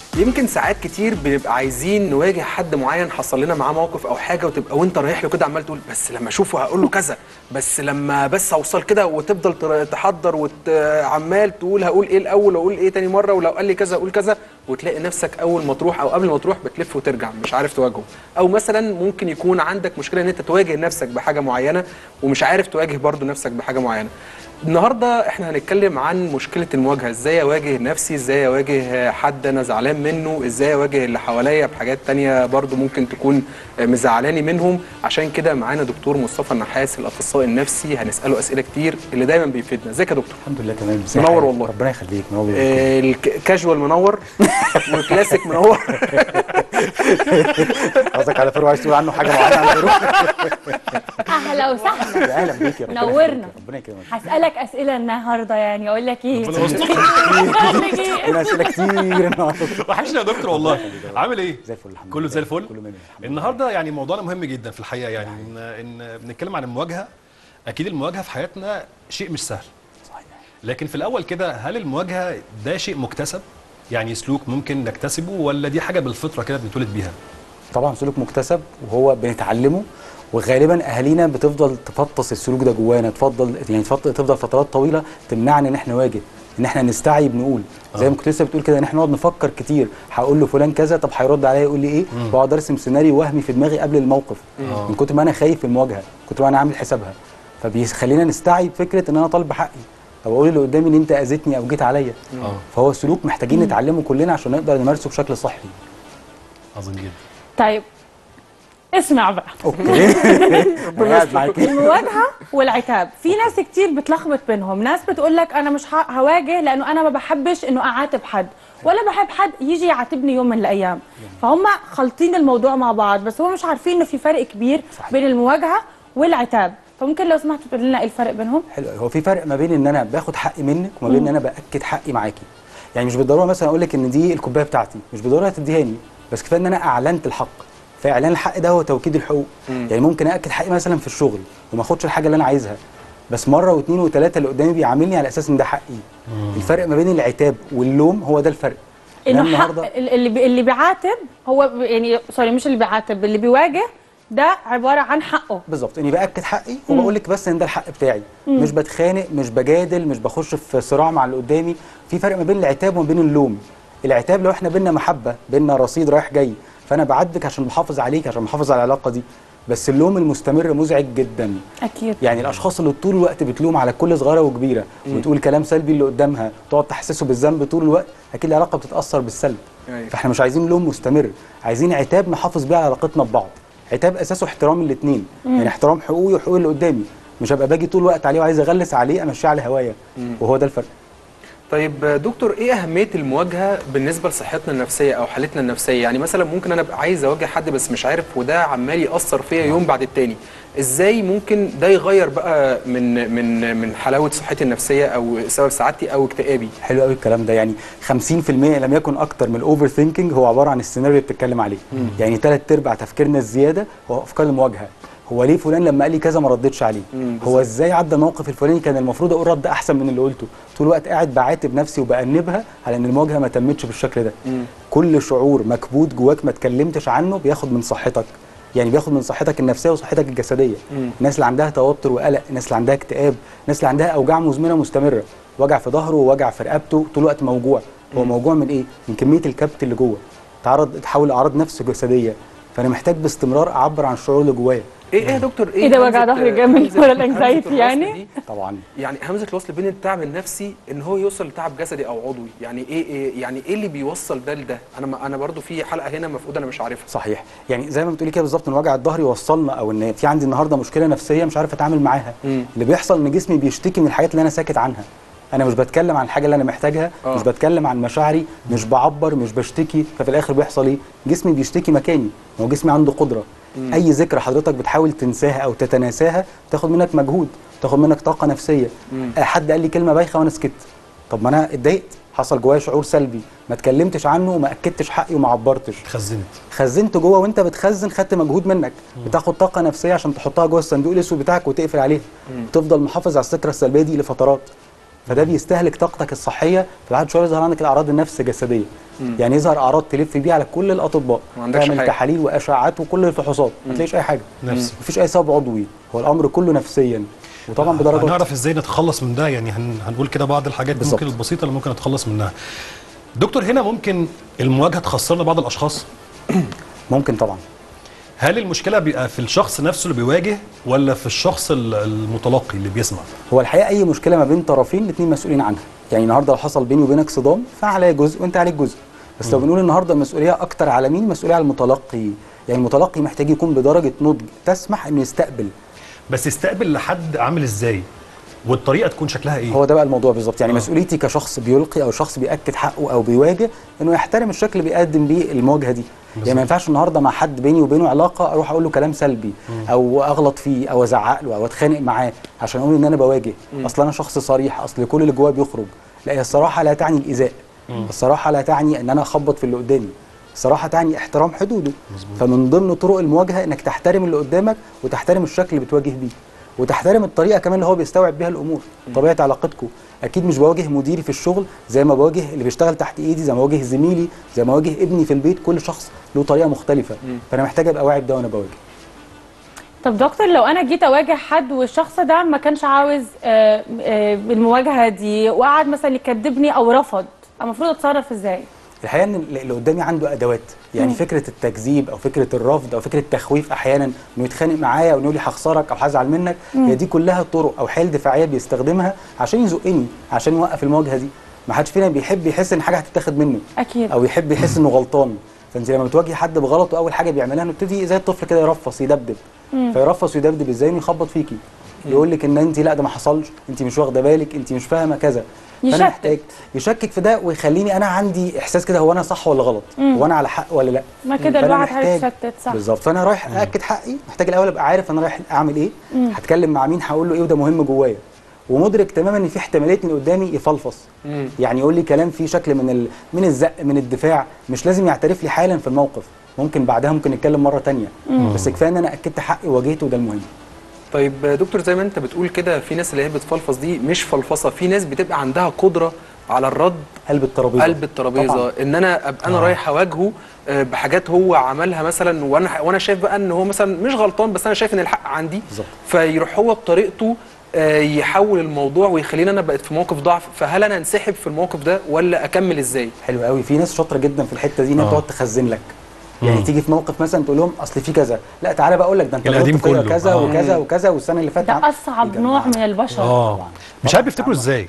يمكن ساعات كتير بنبقى عايزين نواجه حد معين حصل لنا معاه موقف او حاجه وتبقى وانت رايح له كده عمال تقول بس لما اشوفه هقول له كذا بس لما بس اوصل كده وتفضل تر- تحضر وعمال تقول هقول ايه الاول واقول ايه تاني مره ولو قال لي كذا اقول كذا وتلاقي نفسك اول ما تروح او قبل ما تروح بتلف وترجع مش عارف تواجهه او مثلا ممكن يكون عندك مشكله ان انت تواجه نفسك بحاجه معينه ومش عارف تواجه برضو نفسك بحاجه معينه النهارده احنا هنتكلم عن مشكله المواجهه ازاي اواجه نفسي ازاي اواجه حد انا زعلان منه ازاي اواجه اللي حواليا بحاجات تانية برضو ممكن تكون مزعلاني منهم عشان كده معانا دكتور مصطفى النحاس الاخصائي النفسي هنساله اسئله كتير اللي دايما بيفيدنا ازيك يا دكتور الحمد لله تمام ازي منور حالك؟ والله. ربنا يخليك منور آه، الكاجوال منور والكلاسيك منور قصدك على فيرو عايز تقول عنه حاجه معينه عن فيرو اهلا وسهلا يا اهلا بيك يا ربنا نورنا. يخليك، ربنا يكرمك هسألك أسئلة النهاردة يعني أقول لك إيه؟ ربنا يستر. أقول لك إيه؟ عندنا اسئله كتير النهارده وحشنا يا دكتور والله عامل ايه؟ زي الفل الحمد كله لله. زي الفل؟ كله مية مية، الحمد لله. النهارده يعني موضوعنا مهم جدا في الحقيقه يعني ان ان بنتكلم عن المواجهه اكيد المواجهه في حياتنا شيء مش سهل صحيح لكن في الاول كده هل المواجهه ده شيء مكتسب؟ يعني سلوك ممكن نكتسبه ولا دي حاجه بالفطره كده بنتولد بيها؟ طبعا سلوك مكتسب وهو بنتعلمه وغالبا اهالينا بتفضل تفطس السلوك ده جوانا تفضل يعني تفضل, تفضل فترات طويله تمنعنا ان احنا نواجه ان احنا نستعيب نقول زي ما كنت لسه بتقول كده ان احنا نقعد نفكر كتير هقول له فلان كذا طب هيرد عليا يقول لي ايه واقعد ارسم سيناريو وهمي في دماغي قبل الموقف آه. من كتر ما انا خايف من المواجهه كتر ما انا عامل حسابها فبيخلينا نستعيب فكره ان انا طالب حقي او اقول اللي قدامي ان انت اذيتني او جيت عليا اه فهو سلوك محتاجين نتعلمه كلنا عشان نقدر نمارسه بشكل صحي عظيم جدا طيب اسمع بقى اوكي أنا قاعد معاكي المواجهة والعتاب في ناس كتير بتلخبط بينهم ناس بتقول لك أنا مش ه- هواجه لأنه أنا ما بحبش إنه أعاتب حد ولا بحب حد يجي يعاتبني يوم من الأيام فهم خالطين الموضوع مع بعض بس هم مش عارفين إنه في فرق كبير صحيح. بين المواجهة والعتاب فممكن لو سمحت تقول لنا إيه الفرق بينهم؟ حلو أوي. هو في فرق ما بين ان انا باخد حقي منك وما بين ان انا باكد حقي معاكي يعني مش بالضروره مثلا اقول لك ان دي الكوبايه بتاعتي مش بالضروره تديهاني بس كفايه ان انا اعلنت الحق فاعلان الحق ده هو توكيد الحقوق يعني ممكن اكد حقي مثلا في الشغل وما اخدش الحاجه اللي انا عايزها بس مره واثنين وثلاثه اللي قدامي بيعاملني على اساس ان ده حقي الفرق ما بين العتاب واللوم هو ده الفرق أنا انه حق اللي بي- اللي بيعاتب هو ب- يعني سوري مش اللي بيعاتب اللي بيواجه ده عباره عن حقه بالظبط اني باكد حقي وبقول لك بس ان ده الحق بتاعي مش بتخانق مش بجادل مش بخش في صراع مع اللي قدامي في فرق ما بين العتاب وما بين اللوم العتاب لو احنا بينا محبه بينا رصيد رايح جاي فانا بعاتبك عشان بحافظ عليك عشان بحافظ على العلاقه دي بس اللوم المستمر مزعج جدا اكيد يعني الاشخاص اللي طول الوقت بتلوم على كل صغيره وكبيره وتقول كلام سلبي اللي قدامها تقعد تحسسه بالذنب طول الوقت اكيد العلاقه بتتاثر بالسلب أيوة. فاحنا مش عايزين لوم مستمر عايزين عتاب نحافظ بيه على علاقتنا ببعض عتاب اساسه احترام الاثنين يعني احترام حقوقي وحقوق اللي قدامي مش هبقى باجي طول الوقت عليه وعايز اغلس عليه امشيه على هوايا وهو ده الفرق طيب دكتور ايه اهميه المواجهه بالنسبه لصحتنا النفسيه او حالتنا النفسيه يعني مثلا ممكن انا ابقى عايز اواجه حد بس مش عارف وده عمال ياثر فيا يوم بعد التاني ازاي ممكن ده يغير بقى من من من حلاوه صحتي النفسيه او سبب سعادتي او اكتئابي حلو قوي الكلام ده يعني 50% لم يكن اكتر من الاوفر ثينكينج هو عباره عن السيناريو اللي بتتكلم عليه يعني ثلاث ارباع تفكيرنا الزياده هو افكار المواجهه هو ليه فلان لما قال لي كذا ما ردتش عليه مم، هو ازاي عدى الموقف الفلاني كان المفروض اقول رد احسن من اللي قلته طول الوقت قاعد بعاتب نفسي وبأنبها على ان المواجهه ما تمتش بالشكل ده مم. كل شعور مكبوت جواك ما اتكلمتش عنه بياخد من صحتك يعني بياخد من صحتك النفسيه وصحتك الجسديه مم. الناس اللي عندها توتر وقلق الناس اللي عندها اكتئاب الناس اللي عندها اوجاع مزمنه مستمره وجع في ظهره ووجع في رقبته طول الوقت موجوع هو موجوع من ايه من كميه الكبت اللي جوه تعرض تحول لاعراض نفس جسديه فانا محتاج باستمرار اعبر عن الشعور اللي جوايا ايه ايه يا دكتور ايه إيه ده وجع همزة- ظهر جامد همزة- ولا همزة الانكزايتي الوصل يعني؟ دي؟ طبعا يعني همزه الوصل بين التعب النفسي ان هو يوصل لتعب جسدي او عضوي يعني ايه, إيه يعني ايه اللي بيوصل ده لده انا ما انا برضو في حلقه هنا المفروض انا مش عارفها صحيح يعني زي ما بتقولي كده بالظبط ان وجع الظهر يوصلنا او ان في عندي النهارده مشكله نفسيه مش عارف اتعامل معاها مم. اللي بيحصل ان جسمي بيشتكي من الحاجات اللي انا ساكت عنها انا مش بتكلم عن الحاجه اللي انا محتاجها آه. مش بتكلم عن مشاعري مش بعبر مش بشتكي ففي الاخر بيحصل ايه جسمي بيشتكي مكاني هو جسمي عنده قدره مم. اي ذكرى حضرتك بتحاول تنساها او تتناساها تاخد منك مجهود تاخد منك طاقه نفسيه مم. آه، حد قال لي كلمه بايخه وانا سكت طب ما انا اتضايقت حصل جوايا شعور سلبي ما اتكلمتش عنه وما اكدتش حقي وما عبرتش خزنت خزنت جوه وانت بتخزن خدت مجهود منك بتاخد طاقه نفسيه عشان تحطها جوه الصندوق الاسود بتاعك وتقفل عليها مم. تفضل محافظ على الذكرى السلبيه دي لفترات فده بيستهلك طاقتك الصحيه فبعد شويه يظهر عندك الاعراض النفس الجسديه يعني يظهر اعراض تلف بيها على كل الاطباء ما عندكش تعمل حاجة. تحاليل واشعاعات وكل الفحوصات ما تلاقيش اي حاجه نفسي. مفيش اي سبب عضوي هو الامر كله نفسيا وطبعا بدرجات هنعرف ازاي نتخلص من ده يعني هن... هنقول كده بعض الحاجات بالظبط. ممكن البسيطه اللي ممكن نتخلص منها دكتور هنا ممكن المواجهه تخسرنا بعض الاشخاص ممكن طبعا هل المشكله بيبقى في الشخص نفسه اللي بيواجه ولا في الشخص ال- المتلقي اللي بيسمع هو الحقيقه اي مشكله ما بين طرفين الاثنين مسؤولين عنها يعني النهارده لو حصل بيني وبينك صدام فعليا جزء وانت عليك جزء بس لو بنقول النهارده المسؤوليه اكتر على مين المسؤوليه على المتلقي يعني المتلقي محتاج يكون بدرجه نضج تسمح انه يستقبل بس يستقبل لحد عامل ازاي والطريقه تكون شكلها ايه هو ده بقى الموضوع بالظبط يعني آه. مسؤوليتي كشخص بيلقي او شخص بياكد حقه او بيواجه انه يحترم الشكل اللي بيقدم بيه المواجهه دي يعني ما ينفعش النهارده مع حد بيني وبينه علاقه اروح اقول له كلام سلبي او اغلط فيه او ازعق له او اتخانق معاه عشان اقول ان انا بواجه اصل انا شخص صريح اصل كل اللي جوايا بيخرج لا هي الصراحه لا تعني الايذاء الصراحه لا تعني ان انا اخبط في اللي قدامي الصراحه تعني احترام حدوده فمن ضمن طرق المواجهه انك تحترم اللي قدامك وتحترم الشكل اللي بتواجه بيه وتحترم الطريقه كمان اللي هو بيستوعب بيها الامور طبيعه علاقتكم اكيد مش بواجه مديري في الشغل زي ما بواجه اللي بيشتغل تحت ايدي زي ما بواجه زميلي زي ما بواجه ابني في البيت كل شخص له طريقه مختلفه فانا محتاج ابقى واعي بده وانا بواجه طب دكتور لو انا جيت اواجه حد والشخص ده ما كانش عاوز آه، آه، المواجهه دي وقعد مثلا يكذبني او رفض المفروض اتصرف ازاي الحقيقه ان اللي قدامي عنده ادوات يعني فكره التكذيب او فكره الرفض او فكره التخويف احيانا انه يتخانق معايا او انه يقول لي هخسرك او هزعل منك هي دي كلها طرق او حيل دفاعيه بيستخدمها عشان يزقني عشان يوقف المواجهه دي ما حدش فينا بيحب يحس ان حاجه هتتاخد منه اكيد او يحب يحس انه غلطان فانت لما بتواجهي حد بغلطه اول حاجه بيعملها انه يبتدي زي الطفل كده يرفص يدبدب فيرفص ويدبدب ازاي انه يخبط فيكي يقول لك ان انت لا ده ما حصلش انت مش واخده بالك انت مش فاهمه كذا يشتت. فانا محتاج يشكك في ده ويخليني انا عندي احساس كده هو انا صح ولا غلط هو انا على حق ولا لا ما كده فأنا الواحد محتاج- هيتشتت صح بالظبط فانا رايح ااكد حقي محتاج الاول ابقى عارف انا رايح اعمل ايه هتكلم مع مين هقول له ايه وده مهم جوايا ومدرك تماما ان في احتماليه ان اللي قدامي يفلفص يعني يقول لي كلام فيه شكل من ال... من الزق من الدفاع مش لازم يعترف لي حالا في الموقف ممكن بعدها ممكن نتكلم مره تانية بس كفايه ان انا اكدت حقي وواجهته وده المهم طيب دكتور زي ما انت بتقول كده في ناس اللي هي بتفلفص دي مش فلفصه في ناس بتبقى عندها قدره على الرد قلب الترابيزه قلب الترابيزه طبعاً. ان انا ابقى انا آه. رايح اواجهه آه، بحاجات هو عملها مثلا وانا وانا شايف بقى ان هو مثلا مش غلطان بس انا شايف ان الحق عندي بالظبط. فيروح هو بطريقته آه، يحول الموضوع ويخليني انا بقيت في موقف ضعف فهل انا انسحب في الموقف ده ولا اكمل ازاي حلو قوي في ناس شاطره جدا في الحته دي ان هي آه. تقعد تخزن لك يعني تيجي في موقف مثلا تقول لهم اصل في كذا لا تعالى بقى اقول لك ده انت القديم غلطت فيا كله. كذا آه. وكذا وكذا والسنه اللي فاتت ده عم- اصعب يجمع. نوع من البشر اه طبعاً. مش عارف يفتكروا ازاي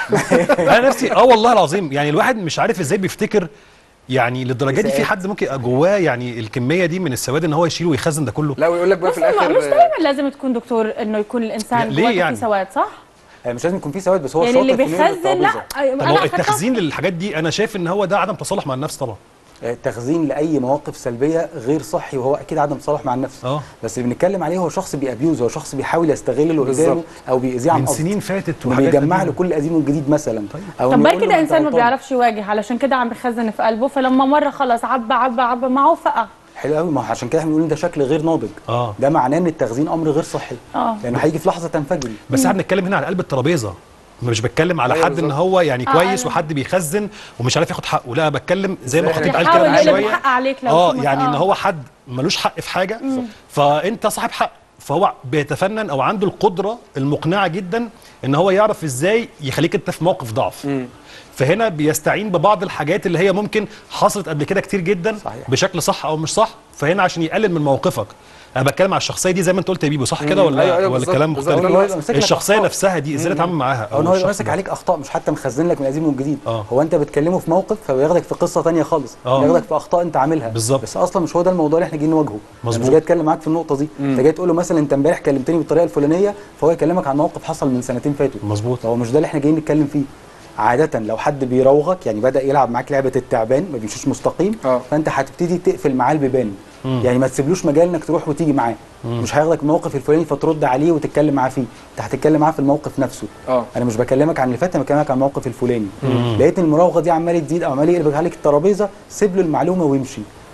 انا نفسي اه والله العظيم يعني الواحد مش عارف ازاي بيفتكر يعني للدرجه دي في إساءات. حد ممكن يبقى جواه يعني الكميه دي من السواد ان هو يشيل ويخزن ده كله لا ويقول لك بقى بس في ما- الاخر مش آه، دايما لازم تكون دكتور انه يكون الانسان لا، ليه جواته يعني؟ فيه سواد صح؟ آه، مش لازم يكون في سواد بس هو يعني اللي شاطر في إنه يقلب بيخزن لا الترابيزة. طب انا هو أخدتها- التخزين للحاجات دي انا شايف ان هو ده عدم تصالح مع النفس طبعا آه، التخزين لاي مواقف سلبيه غير صحي وهو اكيد عدم تصالح مع النفس اه. بس اللي بنتكلم عليه هو شخص بيابيوز هو شخص بيحاول يستغل اللي بالظبط. قدامه او بيأذيه عن من قصد سنين فاتت إنه وحاجات بيجمع له قديمة. كل قديم وجديد مثلا طيب. او طب إنه ما يقول له كده أنت انسان ما غلطان. بيعرفش يواجه علشان كده عم بيخزن في قلبه فلما مره خلص عبى عبى عبى معه فقع حلو قوي ما هو عشان كده احنا بنقول إن ده شكل غير ناضج اه ده معناه ان التخزين امر غير صحي اه لانه هيجي في لحظه تنفجري بس احنا بنتكلم هنا على قلب الترابيزه مش بتكلم على أيوة حد ان بالظبط. هو يعني آه، كويس أيوة. وحد بيخزن ومش عارف ياخد حقه لا بتكلم زي ما إزاي خطيب قال يحاول كده من يقلب شويه الحق عليك لو اه في مس- يعني ان آه. هو حد ملوش حق في حاجه فانت صاحب حق فهو بيتفنن او عنده القدره المقنعه جدا ان هو يعرف ازاي يخليك انت في موقف ضعف فهنا بيستعين ببعض الحاجات اللي هي ممكن حصلت قبل كده كتير جدا صحيح. بشكل صح او مش صح فهنا عشان يقلل من موقفك انا بتكلم على الشخصيه دي زي ما انت قلت يا بيبو صح كده ولا أيوة، أيوة، ولا بالظبط، الكلام بالظبط. مختلف هو يبقى ماسك لك الشخصيه أخطاء. نفسها دي ازاي اتعامل معاها او ان هو يبقى الشخص ماسك ده. عليك اخطاء مش حتى مخزن لك من القديم والجديد آه. هو انت بتكلمه في موقف فبياخدك في قصه تانية خالص آه. بياخدك في اخطاء انت عاملها بالظبط. بس اصلا مش هو ده الموضوع اللي احنا جايين نواجهه انا مظبوط. مش جاي اتكلم معاك في النقطه دي انت جاي تقول له مثلا انت امبارح كلمتني بالطريقه الفلانيه فهو يكلمك عن موقف حصل من سنتين فاتوا مظبوط فهو مش ده اللي احنا جايين نتكلم فيه عادة لو حد بيراوغك يعني بدأ يلعب معاك لعبة التعبان ما بيمشيش مستقيم آه. فأنت هتبتدي تقفل معاه البيبان يعني ما تسيبلوش مجال انك تروح وتيجي معاه مش هياخدك الموقف الفلاني فترد عليه وتتكلم معاه فيه انت هتتكلم معاه في الموقف نفسه اه انا مش بكلمك عن اللي فات انا بكلمك عن الموقف الفلاني لقيت ان المراوغه دي عماله تزيد او عمال يقلب عليك الترابيزه سيب له المعلومه ويمشي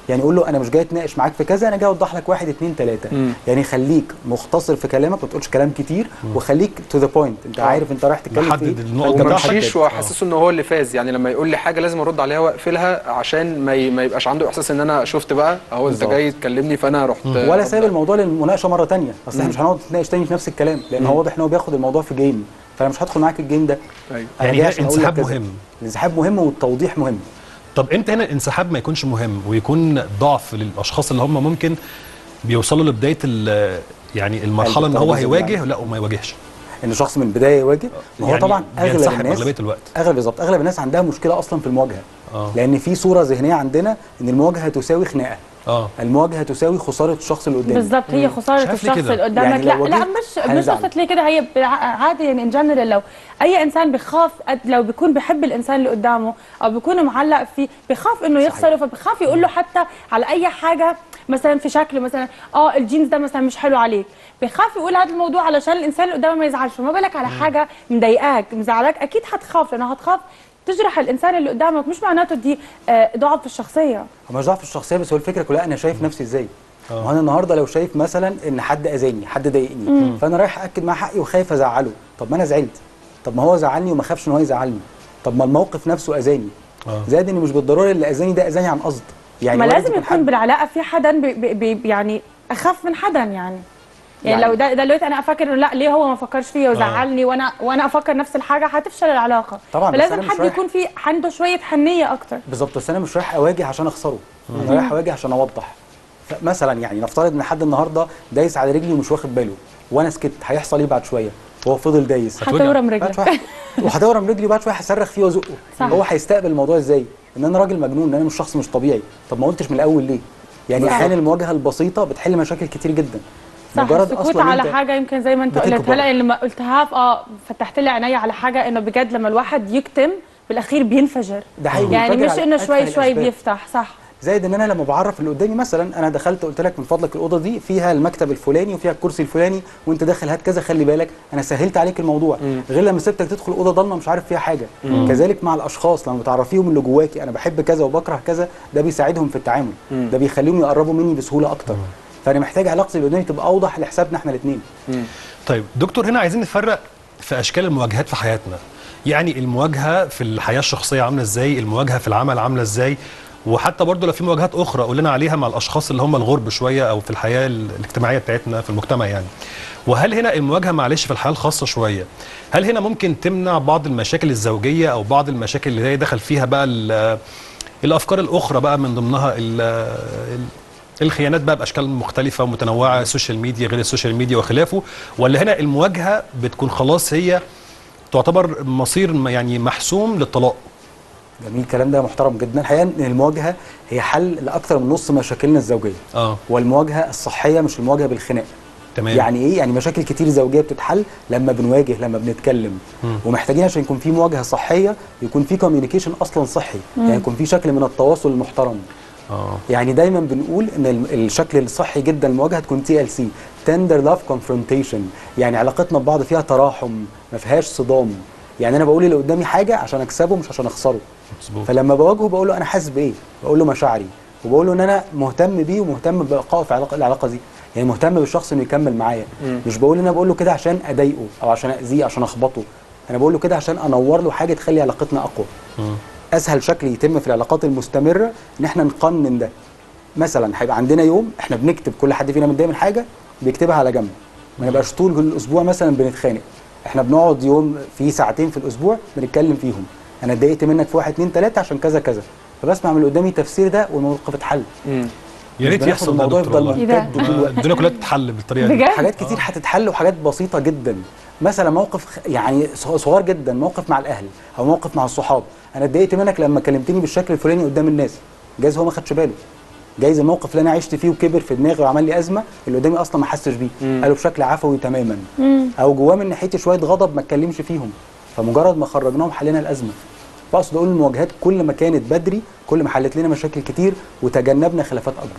يعني قول له انا مش جاي اتناقش معاك في كذا انا جاي اوضح لك واحد اتنين تلاته مم. يعني خليك مختصر في كلامك ما تقولش كلام كتير وخليك تو ذا بوينت انت عارف انت رايح تتكلم في محدد ايه النقط فأنت وما بتاعتك. محدد. امشيش واحسسه ان هو اللي فاز يعني لما يقول لي حاجه لازم ارد عليها واقفلها عشان ما, ي... ما يبقاش عنده احساس ان انا شفت بقى اهو انت بالظبط. جاي تكلمني فانا رحت ولا رد سايب عليك. الموضوع للمناقشه مره تانية اصل احنا مش هنقعد نتناقش تاني في نفس الكلام لان هو واضح ان هو بياخد الموضوع في جيم فانا مش هدخل معاك الجيم ده ايوه أنا يعني جاي ده عشان أقول لك انسحاب كذا. مهم. الانسحاب مهم والتوضيح مهم طب امتى هنا الانسحاب ما يكونش مهم ويكون ضعف للاشخاص اللي هم ممكن بيوصلوا لبدايه ال- يعني المرحله ان هو الترابيزة هيواجه يعني. لا وما يواجهش ان شخص من البدايه يواجه ما هو يعني طبعا اغلب بينسحب الناس اغلبيه الوقت اغلب بالظبط اغلب الناس عندها مشكله اصلا في المواجهه اه لان في صوره ذهنيه عندنا ان المواجهه تساوي خناقه اه المواجهه تساوي خساره الشخص اللي قدامي بالظبط هي خساره شايف ليه الشخص كده؟ اللي قدامك يعني لا لو لا واجهت مش مش هنزعل. قصه ليه كده هي بالع- عادي يعني ان جنرال لو اي انسان بيخاف قد- لو بيكون بيحب الانسان اللي قدامه او بيكون معلق فيه بيخاف انه يخسره فبيخاف يقول له حتى على اي حاجه مثلا في شكله مثلا اه الجينز ده مثلا مش حلو عليك بيخاف يقول هذا الموضوع علشان الانسان اللي قدامه ما يزعلش فما بالك على حاجه مضايقاك مزعلاك اكيد هتخاف لانه هتخاف تجرح الانسان اللي قدامك مش معناته دي آه، ضعف في الشخصيه هو مش ضعف الشخصيه بس هو الفكره كلها انا شايف نفسي ازاي ما هو انا النهارده لو شايف مثلا ان حد اذاني حد ضايقني فانا رايح اكد معاه حقي وخايف ازعله طب ما انا زعلت طب ما هو زعلني وما خافش ان هو يزعلني طب ما الموقف نفسه اذاني آه. زائد ان مش بالضروره اللي اذاني ده اذاني عن قصد يعني ما وارد لازم يكون حد- بالعلاقه في حدا بي بي بي يعني اخف من حدا يعني يعني, يعني- لو ده دلوقتي انا افكر انه لا ليه هو ما فكرش فيا وزعلني وانا وانا افكر نفس الحاجه هتفشل العلاقه طبعاً، بس فلازم أنا مش حد رايح- يكون في عنده شويه حنيه اكتر بالظبط بس انا مش رايح اواجه عشان اخسره انا رايح اواجه عشان اوضح مثلا يعني نفترض ان حد النهارده دايس على رجلي ومش واخد باله وانا سكت هيحصل ايه بعد شويه وهو فضل دايس هتورم بعد رجلك شويه وهدورم رجلي وبعد شويه هصرخ فيه وازقه صح. هو هيستقبل الموضوع ازاي ان انا راجل مجنون ان انا مش شخص مش طبيعي طب ما قلتش من الاول ليه يعني صح. احيانا المواجهه البسيطه بتحل مشاكل كتير جدا صح مجرد السكوت اصلا على انت حاجه يمكن زي ما انت قلت بتكبر. هلا لما قلتها ف- اه فتحت لي عيني على حاجه انه بجد لما الواحد يكتم بالاخير بينفجر ده حقيقي يعني بينفجر مش على انه أتفه شوي شوي الأسباب. بيفتح صح زائد ان انا لما بعرف اللي قدامي مثلا انا دخلت قلت لك من فضلك الاوضه دي فيها المكتب الفلاني وفيها الكرسي الفلاني وانت داخل هات كذا خلي بالك انا سهلت عليك الموضوع غير لما سبتك تدخل اوضه ضلمه مش عارف فيها حاجه كذلك مع الاشخاص لما بتعرفيهم اللي جواكي انا بحب كذا وبكره كذا ده بيساعدهم في التعامل ده بيخليهم يقربوا مني بسهوله اكتر فانا محتاج علاقتي اللي قدامي تبقى اوضح لحسابنا احنا الاثنين طيب دكتور هنا عايزين نفرق في اشكال المواجهات في حياتنا يعني المواجهه في الحياه الشخصيه عامله ازاي المواجهه في العمل عامله ازاي وحتى برضه لو في مواجهات اخرى قول لنا عليها مع الاشخاص اللي هم الغرب شويه او في الحياه ال- الاجتماعيه بتاعتنا في المجتمع يعني وهل هنا المواجهه معلش في الحياه الخاصه شويه هل هنا ممكن تمنع بعض المشاكل الزوجيه او بعض المشاكل اللي هي دخل فيها بقى ال- الافكار الاخرى بقى من ضمنها ال- ال- الخيانات بقى باشكال مختلفه ومتنوعه السوشيال ميديا غير السوشيال ميديا وخلافه ولا هنا المواجهه بتكون خلاص هي تعتبر مصير م- يعني محسوم للطلاق جميل الكلام ده محترم جدا الحقيقه ان المواجهه هي حل لاكثر من نص مشاكلنا الزوجيه اه والمواجهه الصحيه مش المواجهه بالخناق تمام يعني ايه يعني مشاكل كتير زوجيه بتتحل لما بنواجه لما بنتكلم مم. ومحتاجين عشان يكون في مواجهه صحيه يكون في كوميونيكيشن اصلا صحي يعني يكون في شكل من التواصل المحترم اه يعني دايما بنقول ان ال- الشكل الصحي جدا للمواجهه تكون تي ال سي تندر لاف كونفرونتيشن يعني علاقتنا ببعض فيها تراحم ما فيهاش صدام يعني انا بقول اللي قدامي حاجه عشان اكسبه مش عشان اخسره مظبوط فلما بواجهه بقول له انا حاسس بايه بقول له مشاعري وبقول له ان انا مهتم بيه ومهتم ببقائه في علاقه العلاقه دي يعني مهتم بالشخص انه يكمل معايا مش بقول ان انا بقول له كده عشان اضايقه او عشان اذيه عشان اخبطه انا بقول له كده عشان انور له حاجه تخلي علاقتنا اقوى مم. اسهل شكل يتم في العلاقات المستمره ان احنا نقنن ده مثلا هيبقى عندنا يوم احنا بنكتب كل حد فينا متضايق من حاجه بيكتبها على جنب ما نبقاش طول الاسبوع مثلا بنتخانق احنا بنقعد يوم في ساعتين في الاسبوع بنتكلم فيهم انا اتضايقت منك في واحد اتنين تلاته عشان كذا كذا فبسمع من اللي قدامي التفسير ده والموقف اتحل مم. يا ريت بناخد يحصل ده يا الموضوع دكتور يفضل والله إيه ده؟ ممتد طول آه، الوقت الدنيا كلها تتحل بالطريقه دي بجد حاجات كتير هتتحل وحاجات بسيطه جدا مثلا موقف خ- يعني صغ- صغير جدا موقف مع الاهل او موقف مع الصحاب انا اتضايقت منك لما كلمتني بالشكل الفلاني قدام الناس جايز هو ما خدش باله جايز الموقف اللي انا عشت فيه وكبر في دماغي وعمل لي ازمه اللي قدامي اصلا ما حسش بيه قاله بشكل عفوي تماما او جواه من ناحيتي شويه غضب ما اتكلمش فيهم فمجرد ما خرجناهم حلينا الازمه فاقصد اقول المواجهات كل ما كانت بدري كل ما حلت لنا مشاكل كتير وتجنبنا خلافات اكبر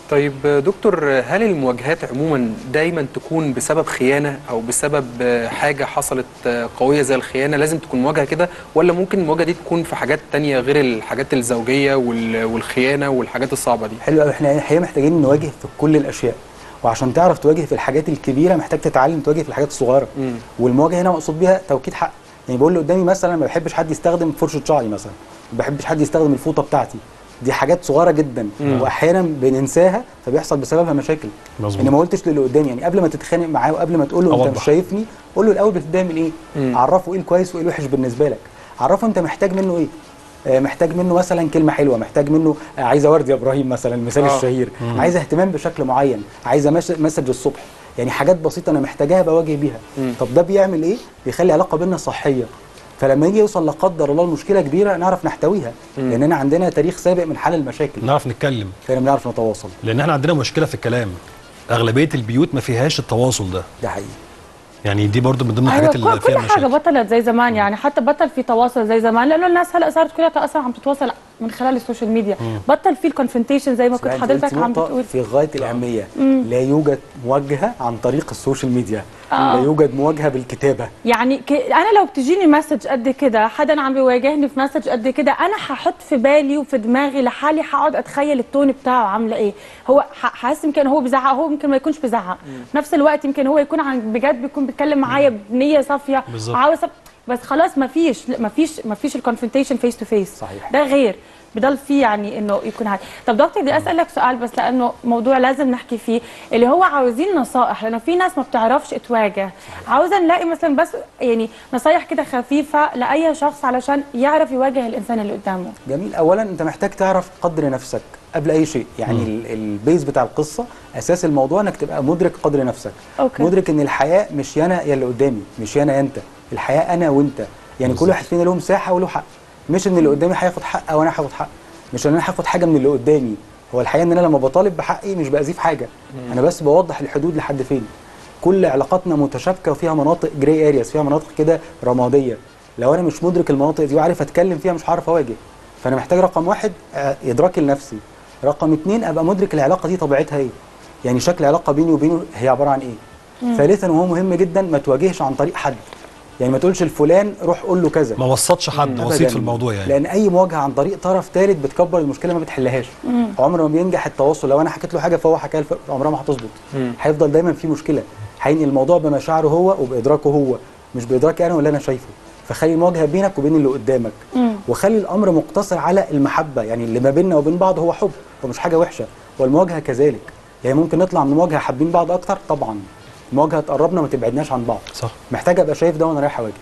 طيب دكتور هل المواجهات عموما دايما تكون بسبب خيانه او بسبب حاجه حصلت قويه زي الخيانه لازم تكون مواجهه كده ولا ممكن المواجهه دي تكون في حاجات تانية غير الحاجات الزوجيه وال- والخيانه والحاجات الصعبه دي حلو قوي احنا الحقيقه محتاجين نواجه في كل الاشياء وعشان تعرف تواجه في الحاجات الكبيره محتاج تتعلم تواجه في الحاجات الصغيره مم. والمواجهه هنا مقصود بيها توكيد حق يعني بقول اللي قدامي مثلا ما بحبش حد يستخدم فرشه شعري مثلا ما بحبش حد يستخدم الفوطه بتاعتي دي حاجات صغيره جدا مم. واحيانا بننساها فبيحصل بسببها مشاكل مظبوط. ان ما قلتش للي قدامي يعني قبل ما تتخانق معاه وقبل ما تقول له انت أوضح. مش شايفني قول له الاول بتتضايق من ايه مم. عرفه ايه الكويس وايه الوحش بالنسبه لك عرفه انت محتاج منه ايه آه، محتاج منه مثلا كلمه حلوه محتاج منه آه، عايزه ورد يا ابراهيم مثلا المثال آه. الشهير عايزه اهتمام بشكل معين عايزه مس- مسج الصبح يعني حاجات بسيطه انا محتاجاها بواجه بيها مم. طب ده بيعمل ايه بيخلي علاقه بينا صحيه فلما يجي يوصل لا قدر الله لمشكله كبيره نعرف نحتويها مم. لاننا عندنا تاريخ سابق من حل المشاكل نعرف نتكلم فاحنا بنعرف نتواصل لان احنا عندنا مشكله في الكلام اغلبيه البيوت ما فيهاش التواصل ده ده حقيقي يعني دي برضو من ضمن ايوه الحاجات اللي كل, فيها كل حاجه مشاكل بطلت زي زمان يعني حتى بطل في تواصل زي زمان لانه الناس هلا صارت كلها اصلا عم تتواصل من خلال السوشيال ميديا بطل في الكونفرونتيشن زي ما كنت أنت حضرتك قلتي عم نقطة بتقول في غايه الاهميه لا يوجد مواجهه عن طريق السوشيال ميديا آه. لا يوجد مواجهه بالكتابه يعني ك... انا لو بتجيني مسج قد كده حدا عم بيواجهني في مسج قد كده انا ححط في بالي وفي دماغي لحالي حقعد اتخيل التون بتاعه عامله ايه هو ح- حاسس يمكن هو بزعق هو يمكن ما يكونش بزعق في نفس الوقت يمكن هو يكون عن بجد بيكون بيتكلم معايا بنيه صافيه بالظبط. عاوز أب- بس خلاص ما فيش ما فيش ما فيش الكونفرونتيشن فيس تو فيس صحيح. ده غير بضل فيه يعني انه يكون هاي طب دكتور بدي اسالك سؤال بس لانه موضوع لازم نحكي فيه اللي هو عاوزين نصائح لانه في ناس ما بتعرفش تواجه عاوزه نلاقي مثلا بس يعني نصايح كده خفيفه لاي شخص علشان يعرف يواجه الانسان اللي قدامه جميل اولا انت محتاج تعرف قدر نفسك قبل اي شيء يعني ال- البيز بتاع القصه اساس الموضوع انك تبقى مدرك قدر نفسك أوكي. مدرك ان الحياه مش يانا يا اللي قدامي مش يانا يا انت الحياه انا وانت يعني كل بالظبط. واحد فينا له مساحه وله حق مش ان اللي قدامي هياخد حق او انا هاخد حق مش ان انا هاخد حاجه من اللي قدامي هو الحقيقه ان انا لما بطالب بحقي مش باذيه في حاجه انا بس بوضح الحدود لحد فين كل علاقاتنا متشابكه وفيها مناطق جراي ارياس فيها مناطق كده رماديه لو انا مش مدرك المناطق دي وعارف اتكلم فيها مش هعرف اواجه فانا محتاج رقم واحد آه، ادراكي لنفسي رقم اتنين ابقى مدرك العلاقه دي طبيعتها ايه يعني شكل العلاقه بيني وبينه هي عباره عن ايه ثالثا وهو مهم جدا ما تواجهش عن طريق حد يعني ما تقولش لفلان روح قول له كذا ما وسطش حد وسيط أبداً. في الموضوع يعني لان اي مواجهه عن طريق طرف ثالث بتكبر المشكله ما بتحلهاش عمر ما بينجح التواصل لو انا حكيت له حاجه فهو حكاها لف- عمرها ما هتظبط مم. هيفضل دايما في مشكله هينقل الموضوع بمشاعره هو وبادراكه هو مش بادراكي انا ولا انا شايفه فخلي المواجهه بينك وبين اللي قدامك وخلي الامر مقتصر على المحبه يعني اللي ما بيننا وبين بعض هو حب ومش حاجه وحشه والمواجهه كذلك يعني ممكن نطلع من مواجهه حابين بعض اكتر طبعا المواجهه تقربنا ما تبعدناش عن بعض صح محتاج ابقى شايف ده وانا رايح اواجه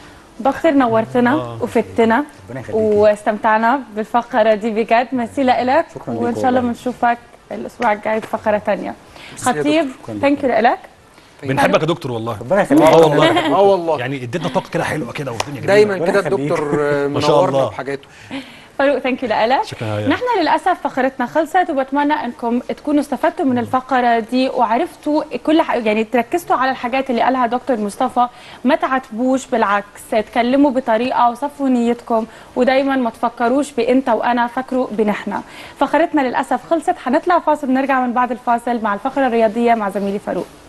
دكتور نورتنا آه. وفتنا ربنا يخليكي. واستمتعنا بالفقره دي بجد ميرسي لك شكراً وان ليك شاء الله والله. بنشوفك الاسبوع الجاي بفقره ثانيه يا خطيب شكراً لك. ثانك يو لك بنحبك يا دكتور والله ربنا يخليك اه والله اه والله يعني اديتنا طاقه كده حلوه كده والدنيا جميله دايما ربنا كده يخليك. الدكتور آه، ما شاء منورنا الله. بحاجاته فاروق ثانك يو لك شكراً يا نحن للاسف فقرتنا خلصت وبتمنى انكم تكونوا استفدتوا من الفقره دي وعرفتوا كل ح... يعني تركزتوا على الحاجات اللي قالها دكتور مصطفى ما تعاتبوش بالعكس تكلموا بطريقه وصفوا نيتكم ودايما ما تفكروش بانت وانا فكروا بنحنا فقرتنا للاسف خلصت حنطلع فاصل نرجع من بعد الفاصل مع الفقره الرياضيه مع زميلي فاروق